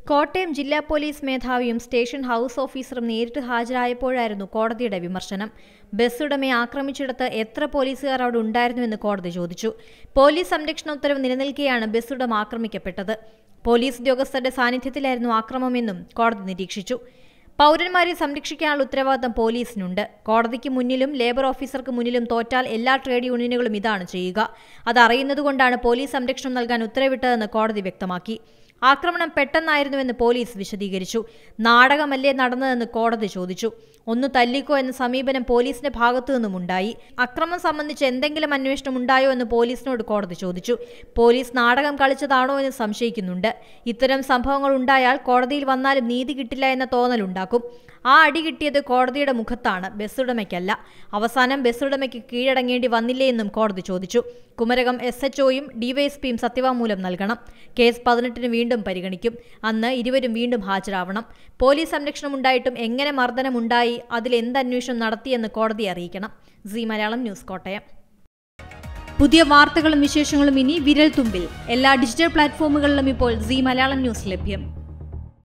കോട്ടയം ജില്ലാ പോലീസ് മേധാവിയും station house ഓഫീസറും നേരിട്ട് ഹാജരായപ്പോഴായിരുന്നു കോടതിയുടെ വിമർശനം ബസ് ഉടമയെ ആക്രമിച്ചിടത്ത് എത്ര പോലീസുകാർ അവിടെ ഉണ്ടായിരുന്നുവെന്ന് കോടതി ചോദിച്ചു പോലീസ് സംരക്ഷണ ഉത്തരവ് നിലനിൽക്കെയാണ് ബസ് ഉടമ ആക്രമിക്കപ്പെട്ടത് പോലീസ് ഉദ്യോഗസ്ഥരുടെ സാന്നിധ്യത്തിലായിരുന്നു ആക്രമമെന്നും കോടതി നിരീക്ഷിച്ചു പൗരന്മാരെ സംരക്ഷിക്കാനുള്ള ഉത്തരവാദിത്തം പോലീസിനുണ്ട് കോടതിക്ക് മുന്നിലും ലേബർ ഓഫീസർക്ക് മുന്നിലും തോറ്റാൽ എല്ലാ ട്രേഡ് യൂണിയനുകളും ഇതാണ് ചെയ്യുക അതറിയുന്നതുകൊണ്ടാണ് പോലീസ് സംരക്ഷണം നൽകാൻ ഉത്തരവിട്ടതെന്ന് കോടതി വ്യക്തമാക്കി ആക്രമണം പെട്ടെന്നായിരുന്നുവെന്ന് പോലീസ് വിശദീകരിച്ചു നാടകമല്ലേ നടന്നതെന്ന് കോടതി ചോദിച്ചു ഒന്ന് തല്ലിക്കോ എന്ന സമീപനം പോലീസിന്റെ ഭാഗത്തു നിന്നുമുണ്ടായി അക്രമം സംബന്ധിച്ച് എന്തെങ്കിലും അന്വേഷണം ഉണ്ടായോ എന്ന് പോലീസിനോട് കോടതി ചോദിച്ചു പോലീസ് നാടകം കളിച്ചതാണോ എന്ന് സംശയിക്കുന്നുണ്ട് ഇത്തരം സംഭവങ്ങൾ ഉണ്ടായാൽ കോടതിയിൽ വന്നാലും നീതി കിട്ടില്ല എന്ന തോന്നലുണ്ടാക്കും ആ അടി കിട്ടിയത് കോടതിയുടെ മുഖത്താണ് ബസ്സുടമയ്ക്കല്ല അവസാനം ബസ്സുടമയ്ക്ക് കീഴടങ്ങേണ്ടി വന്നില്ലേ എന്നും കോടതി ചോദിച്ചു കുമരകം എസ് എച്ച് ഒയും ഡിവൈഎസ്പിയും സത്യവാങ്മൂലം നൽകണം കേസ് പതിനെട്ടിന് വീണ്ടും പരിഗണിക്കും അന്ന് ഇരുവരും വീണ്ടും ഹാജരാവണം പോലീസ് സംരക്ഷണം ഉണ്ടായിട്ടും എങ്ങനെ മർദ്ദനമുണ്ടായി അതിൽ എന്ത് അന്വേഷണം നടത്തിയെന്ന് കോടതി അറിയിക്കണം സി മലയാളം ന്യൂസ് കോട്ടയം പുതിയ വാർത്തകളും വിശേഷങ്ങളും ഇനി വിരൽ തുമ്പിൽ എല്ലാ ഡിജിറ്റൽ പ്ലാറ്റ്ഫോമുകളിലും ഇപ്പോൾ സി മലയാളം ന്യൂസ് ലഭ്യം